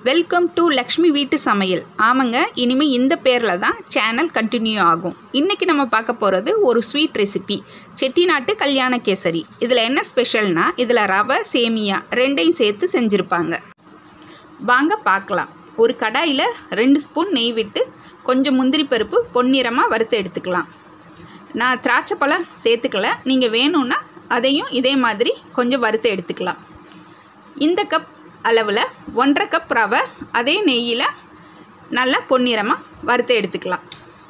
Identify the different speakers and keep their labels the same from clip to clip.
Speaker 1: welcome to Lakshmi வீட்டு சமையல் ஆமாங்க இனிமேல் இந்த பேரில் தான் சேனல் கண்டினியூ ஆகும் இன்றைக்கி நம்ம பார்க்க போகிறது ஒரு ஸ்வீட் ரெசிபி செட்டிநாட்டு கல்யாண கேசரி இதில் என்ன ஸ்பெஷல்னா இதில் ரவை சேமியா ரெண்டையும் சேர்த்து செஞ்சுருப்பாங்க வாங்க பார்க்கலாம் ஒரு கடாயில் ரெண்டு ஸ்பூன் நெய் விட்டு கொஞ்சம் முந்திரி பருப்பு பொன்னிறமாக வறுத்து எடுத்துக்கலாம் நான் திராட்சை பழம் சேர்த்துக்கல நீங்கள் வேணும்னா அதையும் இதே மாதிரி கொஞ்சம் வறுத்து எடுத்துக்கலாம் இந்த கப் அளவில் ஒன்றரை கப் ரவை அதே நெய்யில் நல்லா பொன்னிறமாக வறுத்து எடுத்துக்கலாம்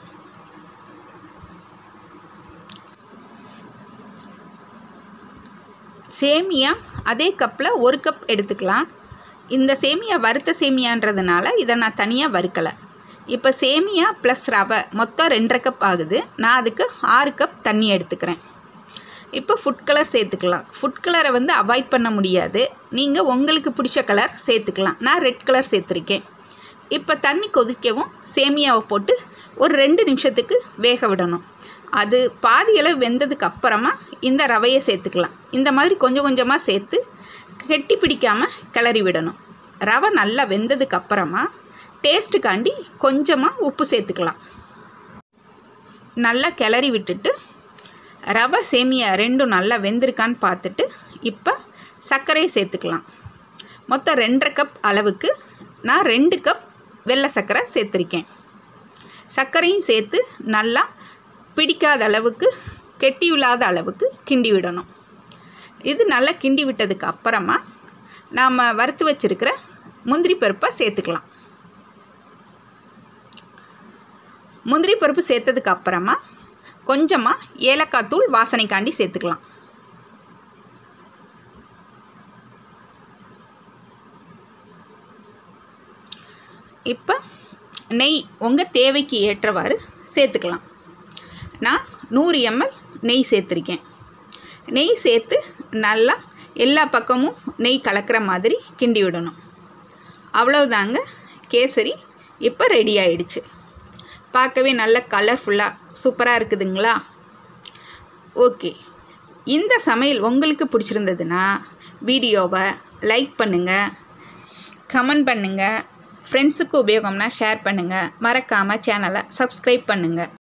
Speaker 1: சேமியா அதே கப்பில் ஒரு கப் எடுத்துக்கலாம் இந்த சேமியா வறுத்த சேமியான்றதுனால இதை நான் தனியாக வறுக்கலை இப்போ சேமியா ப்ளஸ் ரவை மொத்தம் ரெண்டரை கப் ஆகுது நான் அதுக்கு ஆறு கப் தண்ணி எடுத்துக்கிறேன் இப்போ ஃபுட் கலர் சேர்த்துக்கலாம் ஃபுட் கலரை வந்து அவாய்ட் பண்ண முடியாது நீங்கள் உங்களுக்கு பிடிச்ச கலர் சேர்த்துக்கலாம் நான் ரெட் கலர் சேர்த்துருக்கேன் இப்போ தண்ணி கொதிக்கவும் சேமியாவை போட்டு ஒரு ரெண்டு நிமிஷத்துக்கு வேக விடணும் அது பாதி அளவு வெந்ததுக்கு அப்புறமா இந்த ரவையை சேர்த்துக்கலாம் இந்த மாதிரி கொஞ்சம் கொஞ்சமாக சேர்த்து கெட்டி பிடிக்காமல் கிளறி விடணும் ரவை நல்லா வெந்ததுக்கு அப்புறமா டேஸ்ட்டுக்காண்டி கொஞ்சமாக உப்பு சேர்த்துக்கலாம் நல்லா கிளறி விட்டுட்டு ரவை சேமியா ரெண்டும் நல்லா வெந்திருக்கான்னு பார்த்துட்டு இப்போ சர்க்கரையை சேர்த்துக்கலாம் மொத்தம் ரெண்டரை கப் அளவுக்கு நான் ரெண்டு கப் வெள்ளை சர்க்கரை சேர்த்துருக்கேன் சர்க்கரையும் சேர்த்து நல்லா பிடிக்காத அளவுக்கு கெட்டி இல்லாத அளவுக்கு கிண்டி விடணும் இது நல்லா கிண்டி விட்டதுக்கு அப்புறமா நாம் வறுத்து வச்சுருக்கிற முந்திரி பருப்பை சேர்த்துக்கலாம் முந்திரி பருப்பு சேர்த்ததுக்கு அப்புறமா கொஞ்சமாக ஏலக்காய் தூள் வாசனைக்காண்டி சேர்த்துக்கலாம் இப்போ நெய் உங்கள் தேவைக்கு ஏற்றவாறு சேர்த்துக்கலாம் நான் நூறு எம்எல் நெய் சேர்த்துருக்கேன் நெய் சேர்த்து நல்லா எல்லா பக்கமும் நெய் கலக்கிற மாதிரி கிண்டி விடணும் அவ்வளவுதாங்க கேசரி இப்போ ரெடி ஆயிடுச்சு பார்க்கவே நல்ல கலர்ஃபுல்லாக சூப்பராக இருக்குதுங்களா ஓகே இந்த சமையல் உங்களுக்கு பிடிச்சிருந்ததுன்னா வீடியோவை லைக் பண்ணுங்கள் கமெண்ட் பண்ணுங்கள் ஃப்ரெண்ட்ஸுக்கு உபயோகம்னா ஷேர் பண்ணுங்கள் மறக்காமல் சேனலை சப்ஸ்கிரைப் பண்ணுங்கள்